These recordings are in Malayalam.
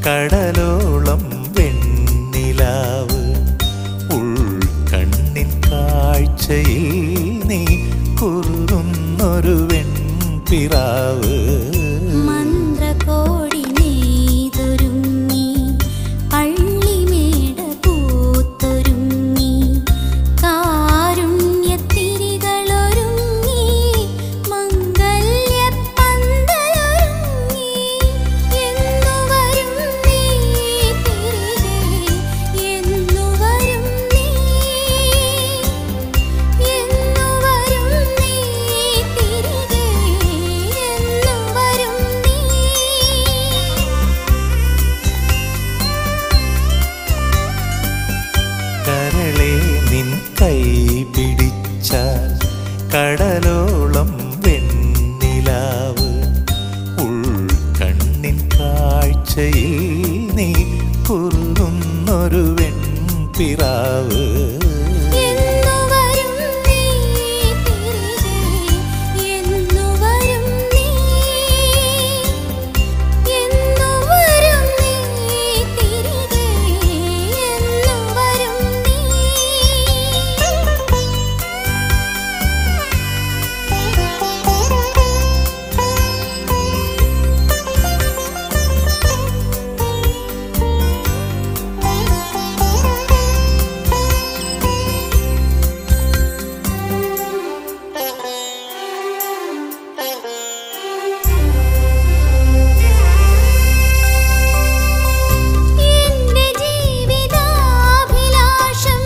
കടലോളം വെണ്ണിലാവ് ഉൾക്കണ്ണിൻ കാഴ്ചയിൽ നീ കുറുന്നൊരു വെൺപിറാവ് മന്ത്രകോടി നെയ്തൊരുങ്ങി പള്ളിമേട പൂത്തൊരുങ്ങി കാരുണ്യത്തിരികളൊരുങ്ങി മംഗല്യപ്പന്തലൊരുങ്ങി എന്നു വരും നീ തിരികെ എന്നു വരും നീ എന്നു വരും നീ തിരികെ എന്നു വരും നീ കരളെ നിൻ കൈ പിടിച്ചാൽ കടലോളം വെണ്ണിലാവ് ഉൾക്കണ്ണിൻ കാഴ്ചയിൽ നീ കുറുന്നൊരു വെൺപിറാവ് എന്നു വരും നീ തിരികെ എന്നു വരും നീ എന്നു വരും നീ തിരികെ എന്നു വരും എന്റെ ജീവിതാഭിലാഷം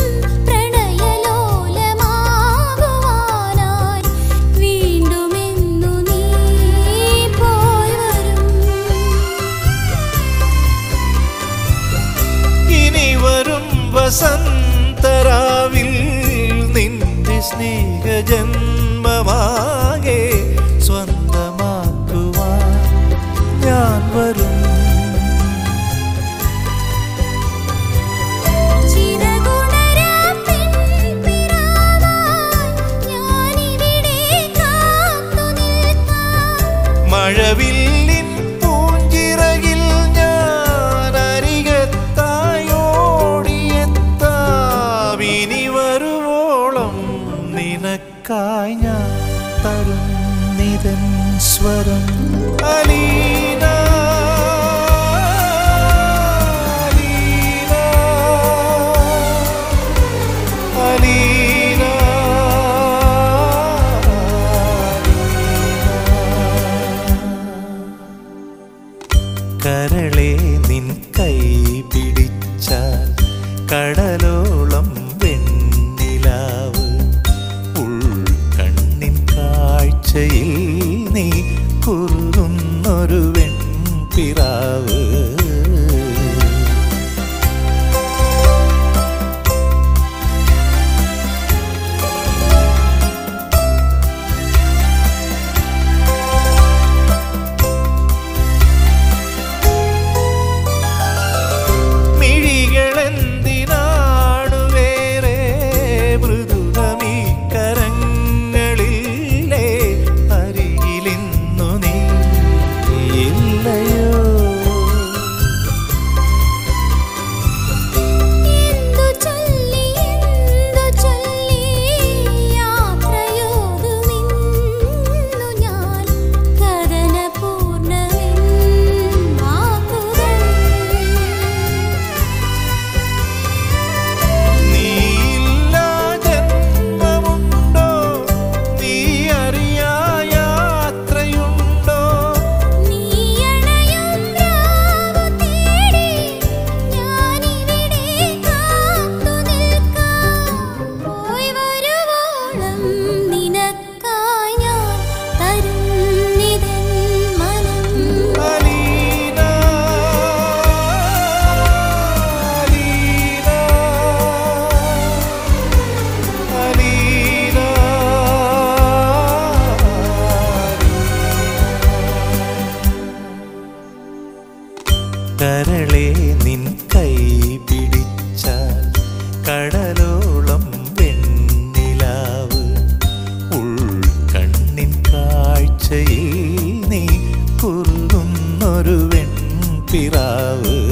പ്രണയലോലമാകുവാനായി വീണ്ടുമെന്നു നീ പോയി വരും ഇനി വരും വസന്തരാവിൽ നിന്റെ സ്നേഹജന്മമാകെ സ്വന്തമാക്കുവാൻ ഞാൻ വരും ചിറകുണരാ പെൺപിറാവായി ഞാനിവിടെ കാത്തു നിൽക്കാം മഴവില്ലിൻ പൂഞ്ചിറകിൽ ഞാൻ അരികത്തായി ഓടിയെത്താം ഇനി വരുവോളം നിനക്കായി ഞാൻ തരും നിതൻ സ്വരം അലീന അലീന കരളെ നിൻ കൈ പിടിച്ചാൽ കടലോളം വെണ്ണിലാവ് ഉൾക്കണ്ണിൻ കാഴ്ചയിൽ നീ കുറുന്നൊരു വെൺപിറാവ് മിഴികളെന്തിനാണു വേറെ മൃദുലമീ കരങ്ങളില്ലേ അരികിലിന്നു നീ ഇല്ലയോ എന്തു ചൊല്ലി എന്തു ചൊല്ലി യാത്രയോടുമിന്നു ഞാൻ കഥനപൂർണ്ണമെൻ വാക്കുകൾ നീയില്ലാ ജന്മമുണ്ടോ നീ അറിയാ യാത്രയുണ്ടോ നീയണയും രാവു തേടി ഞാനിവിടെ കാത്തു നിൽക്കാം പോയി വരുവോളം നിനക്കായി ഞാൻ തരുന്നിതൻ മനം അലീന അലീന അലീന കരളെ നിൻ കൈ പിടിച്ചാൽ കടലോളം വെണ്ണിലാവ് ഉൾക്കണ്ണിൻ കാഴ്ചയിൽ നീ കുറുന്നൊരു വെൺപിറാവ് പിറാവ്